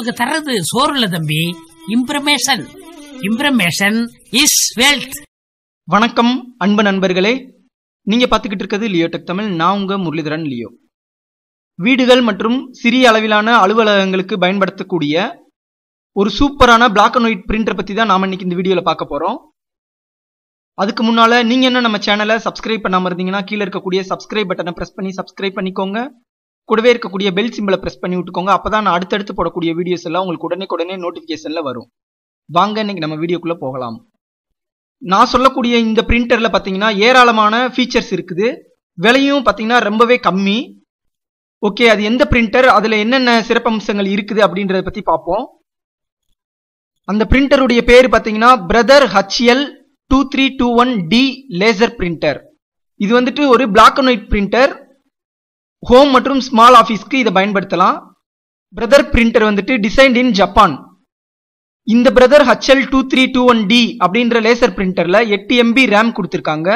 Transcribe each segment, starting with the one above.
உங்களுக்கு தர்றது சோறு இல்ல தம்பி இம்ப்ரமேஷன் இம்ப்ரமேஷன் இஸ் வெல்த் வணக்கம் அன்பு நண்பர்களே நீங்க பார்த்துக்கிட்டு இருக்கிறது லியோ டெக் தமிழ் நான் உங்க முரளிதரன் லியோ வீடுகள் மற்றும் சிறிய அளவிலான அலுவலகங்களுக்கு பயன்படுத்தக்கூடிய ஒரு சூப்பரான பிளாக் அண்ட் ஒயிட் பிரிண்டர் பத்தி தான் நாம இன்னைக்கு இந்த வீடியோல பார்க்க போறோம் அதுக்கு முன்னால நீங்க என்ன நம்ம சேனலை சப்ஸ்கிரைப் பண்ணாம இருந்தீங்கன்னா கீழே இருக்கக்கூடிய சப்ஸ்கிரைப் பட்டனை பிரஸ் பண்ணி சப்ஸ்கிரைப் பண்ணிக்கோங்க கூடவே இருக்கக்கூடிய பெல் சிம்பிளை பிரஸ் பண்ணி விட்டுக்கோங்க அப்பதான் நான் அடுத்தடுத்து போடக்கூடிய வீடியோஸ் எல்லாம் உங்களுக்கு உடனே உடனே நோட்டிபிகேஷன்ல வரும் வாங்க இன்னைக்கு நம்ம வீடியோக்குள்ள போகலாம் நான் சொல்லக்கூடிய இந்த பிரிண்டர்ல பாத்தீங்கன்னா ஏராளமான ஃபீச்சர்ஸ் இருக்குது விலையும் பாத்தீங்கன்னா ரொம்பவே கம்மி ஓகே அது எந்த பிரிண்டர் அதுல என்னென்ன சிறப்பம்சங்கள் இருக்குது அப்படின்றத பத்தி பார்ப்போம் அந்த பிரிண்டருடைய பேர் பாத்தீங்கன்னா Brother HL two three two one D laser printer இது வந்துட்டு ஒரு black and white printer home மற்றும் ஸ்மால் ஆஃபீஸ்க்கு இதை பயன்படுத்தலாம் பிரதர் பிரிண்டர் வந்துட்டு டிசைன்ட் இன் ஜப்பான் இந்த Brother HL two three two one D அப்படின்ற லேசர் பிரிண்டர்ல எட்டு எம்பி ரேம் கொடுத்துருக்காங்க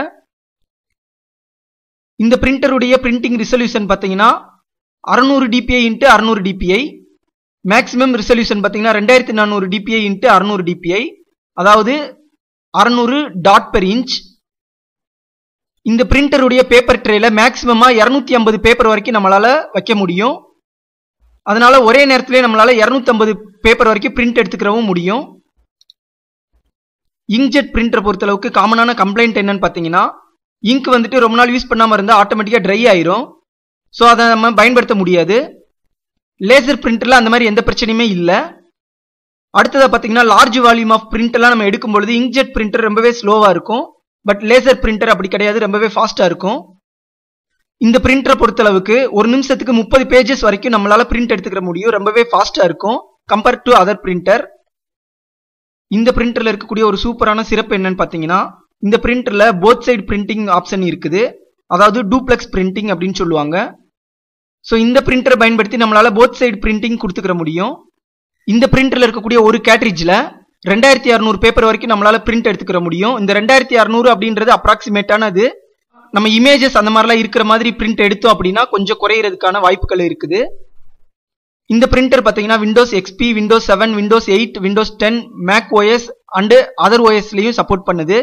இந்த பிரிண்டருடைய பிரிண்டிங் ரிசல்யூஷன் பார்த்தீங்கன்னா அறநூறு டிபிஐ இன்ட்டு அறநூறு டிபிஐ மேக்ஸிமம் ரிசல்யூஷன் பார்த்தீங்கன்னா ரெண்டாயிரத்தி நானூறு டிபிஐ இன்ட்டு அறநூறு டிபிஐ அதாவது அறநூறு டாட் பெர் இன்ச் இந்த பிரிண்டருடைய பேப்பர் ட்ரேல மேக்ஸிமமா இரநூத்தி ஐம்பது பேப்பர் வரைக்கும் நம்மளால வைக்க முடியும் அதனால ஒரே நேரத்திலே நம்மளால இரநூத்தம்பது பேப்பர் வரைக்கும் பிரிண்ட் எடுத்துக்கிறவும் முடியும் இங்க்ஜெட் பிரிண்டரை பொறுத்தளவுக்கு காமனான கம்ப்ளைண்ட் என்னன்னு பார்த்தீங்கன்னா இங்க் வந்துட்டு ரொம்ப நாள் யூஸ் பண்ணாமல் இருந்தால் ஆட்டோமேட்டிக்காக ட்ரை ஆயிரும் ஸோ அதை நம்ம பயன்படுத்த முடியாது லேசர் பிரிண்டரில் அந்த மாதிரி எந்த பிரச்சனையுமே இல்லை அடுத்ததாக பார்த்தீங்கன்னா லார்ஜ் வால்யூம் ஆஃப் பிரிண்ட் எல்லாம் நம்ம எடுக்கும் பொழுது இங்க்ஜெட் பிரிண்டர் ரொம்பவே ஸ்லோவாக இருக்கும் பட் லேசர் பிரிண்டர் அப்படி கிடையாது ரொம்பவே ஃபாஸ்ட்டாக இருக்கும் இந்த பிரிண்டரை பொறுத்தளவுக்கு ஒரு நிமிஷத்துக்கு முப்பது பேஜஸ் வரைக்கும் நம்மளால பிரிண்ட் எடுத்துக்கிற முடியும் ரொம்பவே ஃபாஸ்டா இருக்கும் கம்பேர்ட் டு அதர் பிரிண்டர் இந்த பிரிண்டர்ல இருக்கக்கூடிய ஒரு சூப்பரான சிறப்பு என்னன்னு பாத்தீங்கன்னா இந்த பிரிண்டர்ல போத் சைடு பிரிண்டிங் ஆப்ஷன் இருக்குது அதாவது டூப்ளெக்ஸ் பிரிண்டிங் அப்படின்னு சொல்லுவாங்க ஸோ இந்த பிரிண்டரை பயன்படுத்தி நம்மளால போத் சைடு பிரிண்டிங் கொடுத்துக்கிற முடியும் இந்த பிரிண்டர்ல இருக்கக்கூடிய ஒரு கேட்ரிட்ஜ்ல ரெண்டாயிரத்தி அறுநூறு பேப்பர் வரைக்கும் நம்மளால பிரிண்ட் எடுத்துக்கிற முடியும் இந்த ரெண்டாயிரத்தி அறுநூறு அப்படின்றது அப்ராக்சிமேட்டானது நம்ம இமேஜஸ் அந்த மாதிரிலாம் இருக்கிற மாதிரி பிரிண்ட் எடுத்தோம் அப்படின்னா கொஞ்சம் குறையிறதுக்கான வாய்ப்புகள் இருக்குது இந்த பிரிண்டர் பார்த்தீங்கன்னா Windows XP Windows seven Windows eight Windows ten Mac OS and other ஓஎஸ்லையும் சப்போர்ட் பண்ணுது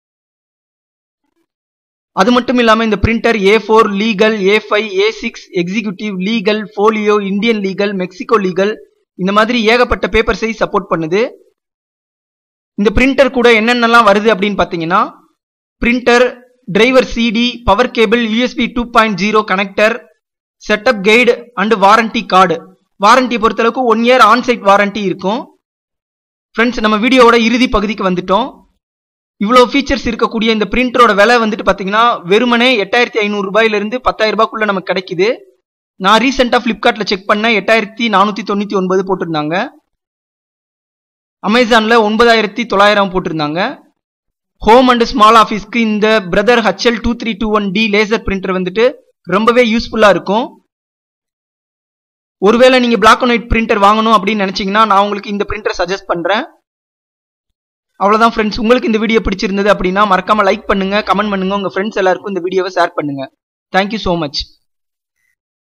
அது மட்டும் இல்லாமல் இந்த printer A four legal A five A six executive legal folio Indian legal Mexico legal இந்த மாதிரி ஏகப்பட்ட பேப்பர் சைஸ் சப்போர்ட் பண்ணுது இந்த பிரிண்டர் கூட என்னென்னலாம் வருது அப்படின்னு பார்த்தீங்கன்னா printer driver CD power cable USB two point zero connector setup guide and warranty card warranty பொறுத்தளவுக்கு ஒன் இயர் ஆன்சைட் வாரண்டி இருக்கும் ஃப்ரெண்ட்ஸ் நம்ம வீடியோவோட இறுதி பகுதிக்கு வந்துட்டோம் இவ்வளோ ஃபீச்சர்ஸ் இருக்கக்கூடிய இந்த பிரிண்டரோட விலை வந்துட்டு பார்த்தீங்கன்னா வெறுமனே எட்டாயிரத்தி ஐநூறு ரூபாயிலிருந்து பத்தாயிரம் ரூபாய்க்குள்ள நமக்கு கிடைக்குது நான் ரீசெண்டாக ஃப்ளிப்கார்ட்டில் செக் பண்ணேன் எட்டாயிரத்தி நானூற்றி தொண்ணூற்றி ஒன்பது போட்டிருந்தாங்க அமேசானில் ஒன்பதாயிரத்தி தொள்ளாயிரம் போட்டிருந்தாங்க ஹோம் அண்ட் ஸ்மால் ஆஃபீஸ்க்கு இந்த Brother HL two three two one D laser printer வந்துட்டு ரொம்பவே யூஸ்ஃபுல்லாக இருக்கும் ஒருவேளை நீங்கள் பிளாக் அண்ட் ஒயிட் பிரிண்டர் வாங்கணும் அப்படின்னு நினச்சிங்கன்னா நான் உங்களுக்கு இந்த பிரிண்டர் சஜஸ்ட் பண்ணுறேன் அவ்வளோதான் ஃப்ரெண்ட்ஸ் உங்களுக்கு இந்த வீடியோ பிடிச்சிருந்தது அப்படின்னா மறக்காம லைக் பண்ணுங்க கமெண்ட் பண்ணுங்க உங்கள் ஃப்ரெண்ட்ஸ் எல்லாருக்கும் இந்த வீடியோவை ஷேர் பண்ணுங்க தேங்க்யூ ஸோ மச்